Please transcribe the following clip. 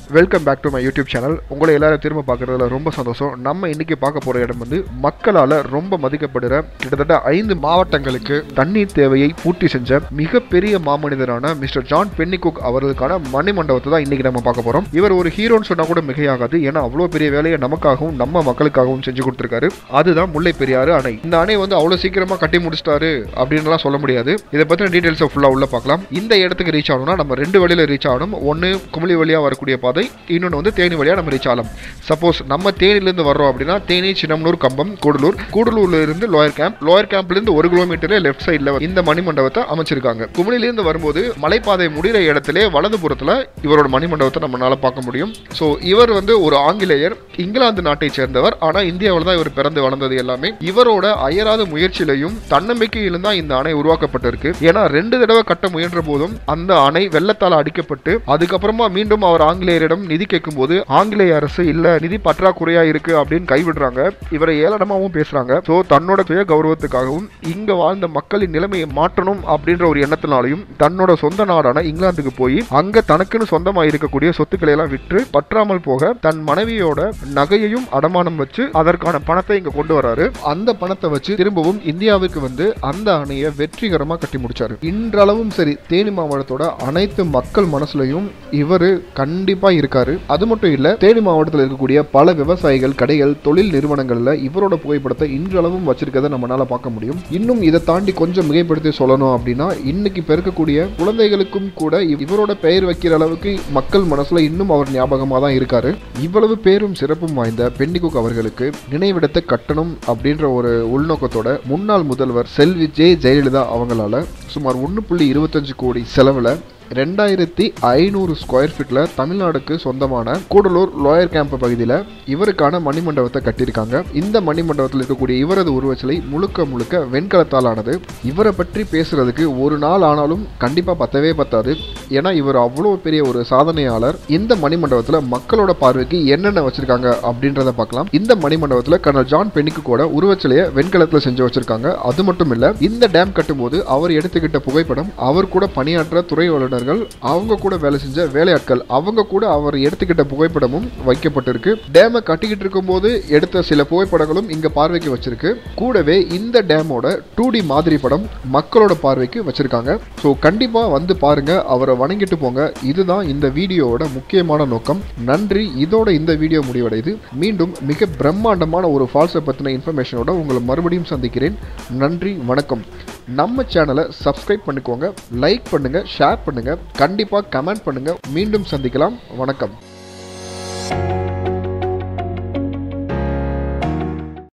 welcome back to my YouTube channel உங்களை எல்லாரும் திரும்ப பார்க்குறதுல ரொம்ப சந்தோஷம் நம்ம இன்னைக்கு பார்க்க போகிற இடம் வந்து மக்களால் ரொம்ப மதிக்கப்படுற கிட்டத்தட்ட ஐந்து மாவட்டங்களுக்கு தண்ணீர் தேவையை பூர்த்தி செஞ்ச மிகப்பெரிய மாமனிதரான மிஸ்டர் ஜான் பென்னிகுக் அவர்களுக்கான மணிமண்டபத்தை தான் இன்னைக்கு நம்ம பார்க்க போகிறோம் இவர் ஒரு ஹீரோன்னு சொன்னால் கூட மிகையாகாது ஏன்னா அவ்வளோ பெரிய வேலையை நமக்காகவும் நம்ம மக்களுக்காகவும் செஞ்சு கொடுத்துருக்காரு அதுதான் முல்லை பெரியாறு அணை இந்த அணை வந்து அவ்வளோ சீக்கிரமாக கட்டி முடிச்சிட்டாரு அப்படின்லாம் சொல்ல முடியாது இதை பற்றின டீட்டெயில்ஸை ஃபுல்லாக உள்ள பார்க்கலாம் இந்த இடத்துக்கு ரீச் ஆகணும்னா நம்ம ரெண்டு வழியில் ரீச் ஆகணும் ஒன்று குமிளி வழியாக வரக்கூடிய பாதை இன்னொன்று வந்து தேனி வழியாக நம்ம ரீச் ஆகலாம் சப்போஸ் நம்ம தேனிலேருந்து வர்றோம் அப்படின்னா தேனி சின்னமனூர் கம்பம் கூடலூர் கூடலூர்ல இருந்து லோயர் கேம்ப் லோயர் கேம்ப்லேருந்து ஒரு கிலோமீட்டர்ல லெஃப்ட் சைடில் இந்த மணிமண்டபத்தை அமைச்சிருக்காங்க குமிளிலேருந்து வரும்போது மலைப்பாதை முடிகிற இடத்துல வலதுபுறத்தில் இவரோட மணிமண்டபத்தை நம்மளால பார்க்க முடியும் ஸோ இவர் வந்து ஒரு ஆங்கிலேயர் இங்கிலாந்து நாட்டை சேர்ந்தவர் ஆனால் இந்தியாவில் தான் இவர் பிறந்து வளர்ந்தது எல்லாமே இவரோட அயராத முயற்சியிலையும் தன்னம்பிக்கையிலும் தான் இந்த அணை உருவாக்கப்பட்டிருக்கு ஏன்னா ரெண்டு தடவை கட்ட முயன்ற போதும் அந்த அணை வெள்ளத்தால் அடிக்கப்பட்டு அதுக்கப்புறமா மீண்டும் அவர் ஆங்கிலேயரிடம் நிதி கேட்கும்போது ஆங்கிலேய அரசு இல்ல நிதி பற்றாக்குறையா இருக்கு அப்படின்னு கைவிடுறாங்க இவரை ஏளனமாவும் பேசுறாங்க ஸோ தன்னோட சுய கௌரவத்துக்காகவும் இங்க வாழ்ந்த மக்களின் நிலைமையை மாற்றணும் அப்படின்ற ஒரு எண்ணத்தினாலையும் தன்னோட சொந்த நாடான இங்கிலாந்துக்கு போய் அங்க தனக்குன்னு சொந்தமா இருக்கக்கூடிய சொத்துக்களை எல்லாம் விற்று பற்றாமல் போக தன் மனைவியோட நகையையும் அடமானம் வச்சு அதற்கான பணத்தை இங்க கொண்டு வராரு அந்த பணத்தை வச்சு திரும்பவும் இந்தியாவுக்கு வந்து அந்த அணையை வெற்றிகரமா கட்டி முடிச்சாரு இன்றளவும் சரி தேனி மாவட்டத்தோட அனைத்து மக்கள் மனசுலயும் இவரு கண்டிப்பா இருக்காரு அது மட்டும் இல்ல தேனி மாவட்டத்தில் இருக்கக்கூடிய பல விவசாயிகள் கடைகள் தொழில் நிறுவனங்கள்ல இவரோட புகைப்படத்தை இன்றளவும் வச்சிருக்கதை நம்மளால பார்க்க முடியும் இன்னும் இதை தாண்டி கொஞ்சம் மிகைப்படுத்தி சொல்லணும் அப்படின்னா இன்னைக்கு பிறக்கக்கூடிய குழந்தைகளுக்கும் கூட இவ- இவரோட பெயர் வைக்கிற அளவுக்கு மக்கள் மனசுல இன்னும் அவர் ஞாபகமா தான் இருக்காரு இவ்வளவு பேரும் சிறப்பும் வாய்ந்த பெண்டிகுக் அவர்களுக்கு நினைவிடத்தை கட்டணும் அப்படின்ற ஒரு உள்நோக்கத்தோட முன்னாள் முதல்வர் செல்வி ஜே ஜெயலலிதா அவங்களால சுமார் ஒன்று புள்ளி இருபத்தஞ்சு கோடி செலவில் ரெண்டாயிரத்தி ஐநூறு ஸ்கொயர் ஃபீட்டில் தமிழ்நாடுக்கு சொந்தமான கூடலூர் லோயர் கேம்ப் பகுதியில் இவருக்கான மணிமண்டபத்தை கட்டியிருக்காங்க இந்த மணிமண்டபத்தில் இருக்கக்கூடிய இவரது உருவச்சிலை முழுக்க முழுக்க வெண்கலத்தால் ஆனது இவரை பற்றி பேசுறதுக்கு ஒரு நாள் ஆனாலும் கண்டிப்பாக பத்தவே பத்தாது ஏன்னா இவர் அவ்வளோ பெரிய ஒரு சாதனையாளர் இந்த மணிமண்டபத்தில் மக்களோட பார்வைக்கு என்னென்ன வச்சிருக்காங்க அப்படின்றத பார்க்கலாம் இந்த மணிமண்டபத்தில் கர்னல் ஜான் பெனிக்கு கூட உருவச்சிலையை வெண்கலத்தில் செஞ்சு வச்சிருக்காங்க அது மட்டும் இல்ல இந்த டேம் கட்டும்போது அவர் எடுத்துக்கிட்ட புகைப்படம் அவர் கூட பணியாற்ற துறை வல்லுநர்கள் அவங்க கூட வேலை செஞ்ச வேலையாட்கள் அவங்க கூட அவர் எடுத்துக்கிட்ட புகைப்படமும் வைக்கப்பட்டிருக்கு டேமை கட்டிக்கிட்டு இருக்கும்போது எடுத்த சில புகைப்படங்களும் இங்க பார்வைக்கு வச்சிருக்கு கூடவே இந்த டேமோட டூ டி மாதிரி படம் மக்களோட பார்வைக்கு வச்சிருக்காங்க ஸோ கண்டிப்பா வந்து பாருங்க அவரை வணங்கிட்டு போங்க இதுதான் இந்த வீடியோவோட முக்கியமான நோக்கம் நன்றி இதோட இந்த வீடியோ முடிவடையுது மீண்டும் மிக பிரம்மாண்டமான ஒரு ஃபால்ஸை பற்றின இன்ஃபர்மேஷனோட உங்களை மறுபடியும் சந்திக்கிறேன் நன்றி வணக்கம் நம்ம சேனலை சப்ஸ்கிரைப் பண்ணிக்கோங்க லைக் பண்ணுங்க ஷேர் பண்ணுங்க கண்டிப்பாக கமெண்ட் பண்ணுங்க மீண்டும் சந்திக்கலாம் வணக்கம்